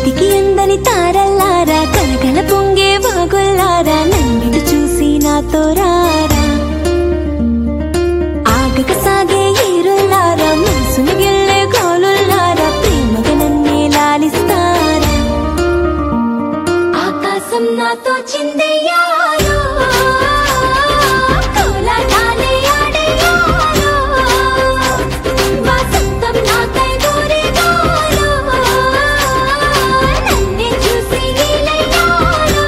కంటికి అందని తారల్లారా కలకల పొంగే వాగుల్లారా నన్నిటి చూసి నాతో రారా ఆగక సాగే ఈరుల్లారా మనసును గెల్లే గోలుల్లారా ప్రేమగా నన్నే లాలిస్తారా ఆకాశం నాతో చిందయ్యారో కోలాటాలే ఆడేయారో వసంతం నాకై దూరేగారో నన్నే చూసి నీలయ్యారో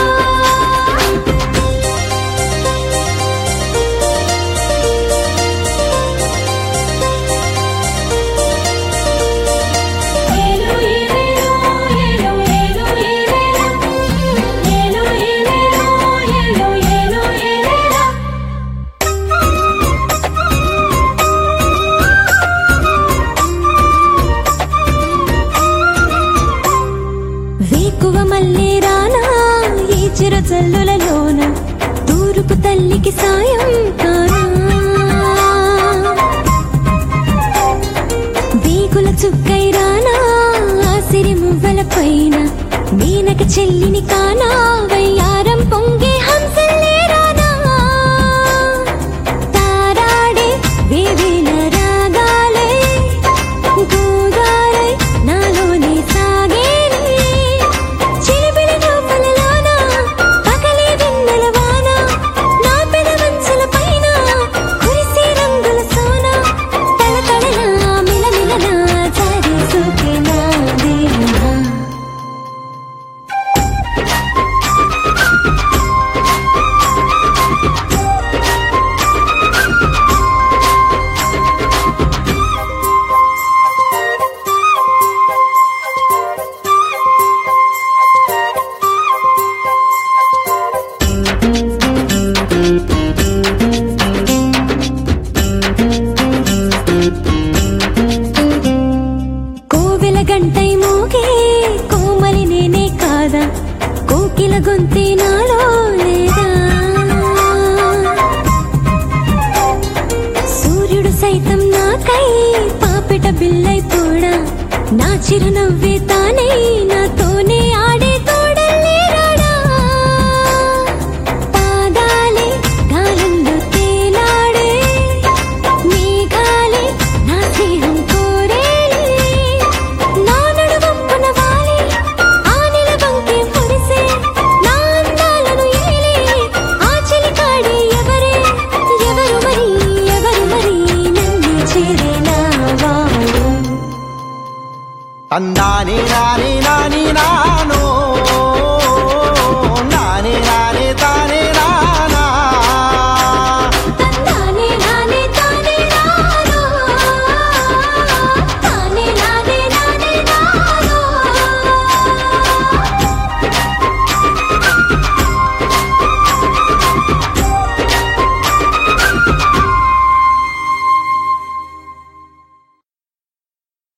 ఏలో ఏలేలో ఏలో ఏలో ఏలేలా ఏలో ఏలేలో ఏలో ఏలో ఏలేలా వేకువ మళ్ళీ రానా ఈ చిరు చల్లులలోన తూరుపు తల్లికి సాయం కానా వేగుల చుక్కై రానా ఆ సిరి మువ్వల పైన మీనక చెల్లిని కానా వయ్యారం పొంగే హంసల్లే రానా తారాడే వేవేల రాగాలే గోదారై నాలోనే సాగేనే చిలిపిలి నవ్వులలోన పగలే వెన్నెల వాన నా పెదవంచుల పైన కురిసే రంగుల సోన తళతళనా మిలమిలనా జారే సోకే నా దేహా కోవెల గంటై మోగే కోమలి నేనే కాదా కోకిల గొంతే నాలో లేదా సూర్యుడు సైతం నాకై పాపిట బిల్లై పోడా నా చిరునవ్వే తానై నాతోనే ఆడే తోడల్లే రాడా పాదాలే గాలుల్లో తేలాడే మేఘాలే నా స్నేహం కోరేలే నా నడువంపున వాలి ఆ నిలవంకే మురిసే నా అందాలను ఏలే ఆ చెలికాడే ఎవరే ఎవరు మరి ఎవరు మరి నన్ను చేరే నా వాడు అందాని నాని నాని నానో